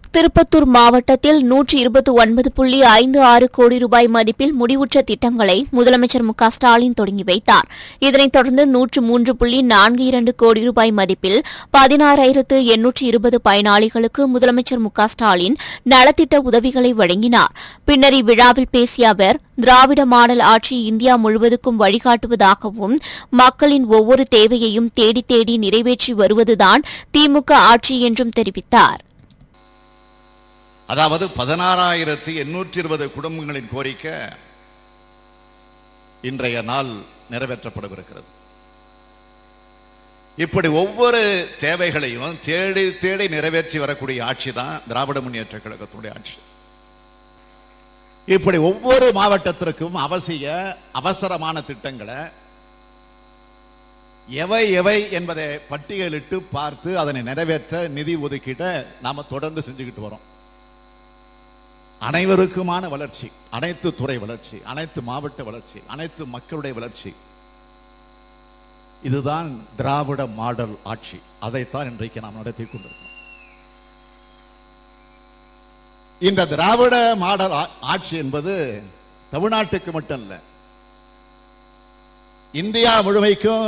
திருப்பத்தூர் மாவட்டத்தில் நூற்றி இருபத்தி ஒன்பது புள்ளி ஐந்து ஆறு கோடி ரூபாய் மதிப்பில் முடிவுற்ற திட்டங்களை முதலமைச்சர் மு க ஸ்டாலின் தொடங்கி வைத்தார் இதனைத் தொடர்ந்து நூற்று மூன்று புள்ளி நான்கு இரண்டு கோடி ரூபாய் மதிப்பில் பதினாறாயிரத்து எண்ணூற்று இருபது பயனாளிகளுக்கு முதலமைச்சர் மு க ஸ்டாலின் நலத்திட்ட உதவிகளை வழங்கினார் பின்னர் இவ்விழாவில் பேசிய அவர் திராவிட மாடல் ஆட்சி இந்தியா முழுவதுக்கும் வழிகாட்டுவதாகவும் மக்களின் ஒவ்வொரு தேவையையும் தேடி தேடி நிறைவேற்றி வருவதுதான் திமுக ஆட்சி என்றும் தெரிவித்தார் அதாவது பதினாறாயிரத்தி எண்ணூற்றி இருபது குடும்பங்களின் கோரிக்கை இன்றைய நாள் நிறைவேற்றப்படவிருக்கிறது இப்படி ஒவ்வொரு தேவைகளையும் தேடி தேடி நிறைவேற்றி வரக்கூடிய ஆட்சி தான் திராவிட முன்னேற்ற கழகத்துடைய ஆட்சி இப்படி ஒவ்வொரு மாவட்டத்திற்கும் அவசிய அவசரமான திட்டங்களை எவை எவை என்பதை பட்டியலிட்டு பார்த்து அதனை நிறைவேற்ற நிதி ஒதுக்கீட்டை நாம தொடர்ந்து செஞ்சுக்கிட்டு வரோம் அனைவருக்குமான வளர்ச்சி அனைத்து துறை வளர்ச்சி அனைத்து மாவட்ட வளர்ச்சி அனைத்து மக்களுடைய வளர்ச்சி இதுதான் திராவிட மாடல் ஆட்சி அதைத்தான் இன்றைக்கு நாம் நடத்தி கொண்டிருக்கிறோம் இந்த திராவிட மாடல் ஆ- ஆட்சி என்பது தமிழ்நாட்டுக்கு மட்டும் இல்ல இந்தியா முழுமைக்கும்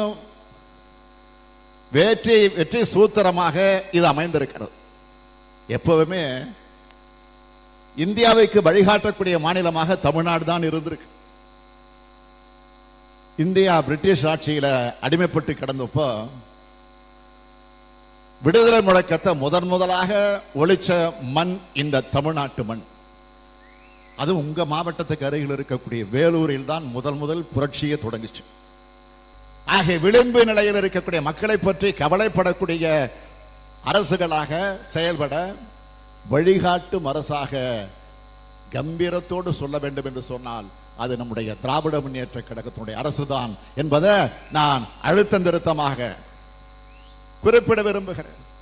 வெற்றி வெற்றி சூத்திரமாக இது அமைந்திருக்கிறது எப்பவுமே இந்தியாவுக்கு வழிகாட்டக்கூடிய மாநிலமாக தமிழ்நாடு தான் இருந்திருக்கு இந்தியா பிரிட்டிஷ் ஆட்சியில அடிமைப்பட்டு கிடந்தப்போ விடுதலை முழக்கத்தை முதன் முதலாக ஒழிச்ச மண் இந்த தமிழ்நாட்டு மண் அது உங்க மாவட்டத்துக்கு அருகில் இருக்கக்கூடிய வேலூரில் தான் முதல் முதல் புரட்சியை தொடங்குச்சு ஆக விளிம்பு நிலையில் இருக்கக்கூடிய மக்களை பற்றி கவலைப்படக்கூடிய அரசுகளாக செயல்பட வழிகாட்டும் அரசாக கம்பீரத்தோடு சொல்ல வேண்டும் என்று சொன்னால் அது நம்முடைய திராவிட முன்னேற்ற கழகத்தினுடைய அரசுதான் என்பதை நான் அழுத்தம் திருத்தமாக குறிப்பிட விரும்புகிறேன்